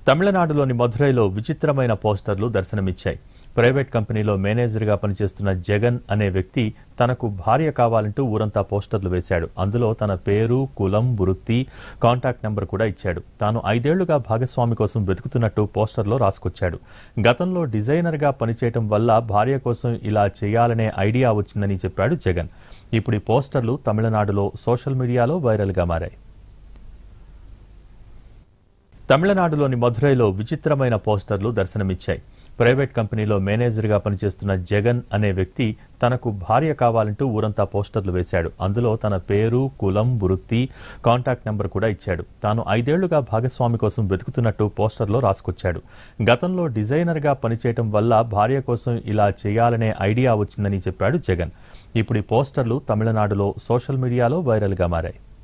తమిళనాడులోని మధురైలో విచిత్రమైన పోస్టర్లు దర్శనమిచ్చాయి ప్రైవేట్ కంపెనీలో మేనేజర్గా పనిచేస్తున్న జగన్ అనే వ్యక్తి తనకు భార్య కావాలంటూ ఊరంతా పోస్టర్లు వేశాడు అందులో తన పేరు కులం వృత్తి కాంటాక్ట్ నెంబర్ కూడా ఇచ్చాడు తాను ఐదేళ్లుగా భాగస్వామి కోసం వెతుకుతున్నట్టు పోస్టర్లో రాసుకొచ్చాడు గతంలో డిజైనర్గా పనిచేయటం వల్ల భార్య కోసం ఇలా చేయాలనే ఐడియా వచ్చిందని చెప్పాడు జగన్ ఇప్పుడు ఈ పోస్టర్లు తమిళనాడులో సోషల్ మీడియాలో వైరల్గా మారాయి తమిళనాడులోని మధురైలో విచిత్రమైన పోస్టర్లు దర్శనమిచ్చాయి ప్రైవేట్ కంపెనీలో మేనేజర్గా పనిచేస్తున్న జగన్ అనే వ్యక్తి తనకు భార్య కావాలంటూ ఊరంతా పోస్టర్లు వేశాడు అందులో తన పేరు కులం వృత్తి కాంటాక్ట్ నెంబర్ కూడా ఇచ్చాడు తాను ఐదేళ్లుగా భాగస్వామి కోసం వెతుకుతున్నట్టు పోస్టర్లో రాసుకొచ్చాడు గతంలో డిజైనర్గా పనిచేయటం వల్ల భార్య కోసం ఇలా చేయాలనే ఐడియా వచ్చిందని చెప్పాడు జగన్ ఇప్పుడు ఈ పోస్టర్లు తమిళనాడులో సోషల్ మీడియాలో వైరల్గా మారాయి